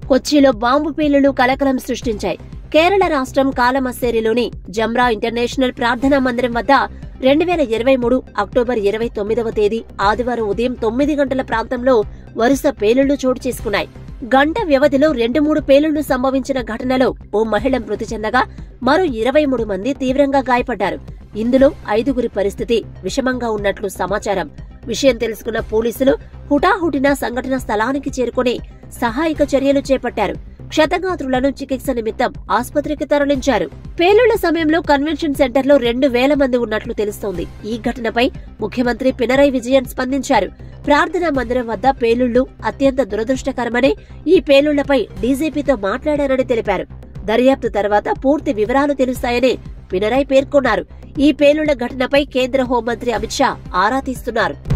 కొచ్చిలో bomb పేలుళ్లు కలకలం సృష్టించాయి కేరళ రాష్ట్రం కాలమస్సేరిలోని జమ్రా ఇంటర్నేషనల్ ప్రార్థనా మందిరం వద్ద రెండు వేల ఇరవై మూడు అక్టోబర్ ఇరవై తొమ్మిదవ తేదీ ఆదివారం ఉదయం తొమ్మిది గంటల ప్రాంతంలో వరుస పేలుళ్లు చోటు చేసుకున్నాయి గంట వ్యవధిలో రెండు మూడు పేలుళ్లు సంభవించిన ఘటనలో ఓ మహిళ మృతి చెందగా మరో ఇరవై మూడు మంది తీవ్రంగా గాయపడ్డారు ఇందులో ఐదుగురి పరిస్థితి విషమంగా ఉన్నట్లు సమాచారం విషయం తెలుసుకున్న పోలీసులు హుటాహుటిన సంఘటన స్థలానికి చేరుకుని సహాయక చర్యలు చేపట్టారు క్షతగాత్రులను చికిత్స నిమిత్తం ఆసుపత్రికి తరలించారు పేలుళ్ల సమయంలో కన్వెన్షన్ సెంటర్లో రెండు వేల మంది ఉన్నట్లు తెలుస్తోంది ఈ ఘటనపై ముఖ్యమంత్రి పినరై విజయన్ స్పందించారు ప్రార్థనా మందిరం వద్ద పేలుళ్లు అత్యంత దురదృష్టకరమని ఈ పేలుళ్లపై డీజీపీతో మాట్లాడారని తెలిపారు దర్యాప్తు తర్వాత పూర్తి వివరాలు తెలుస్తాయని పినరై పేర్కొన్నారు ఈ పేలుళ్ల ఘటనపై కేంద్ర హోంమంత్రి అమిత్ షా ఆరా తీస్తున్నారు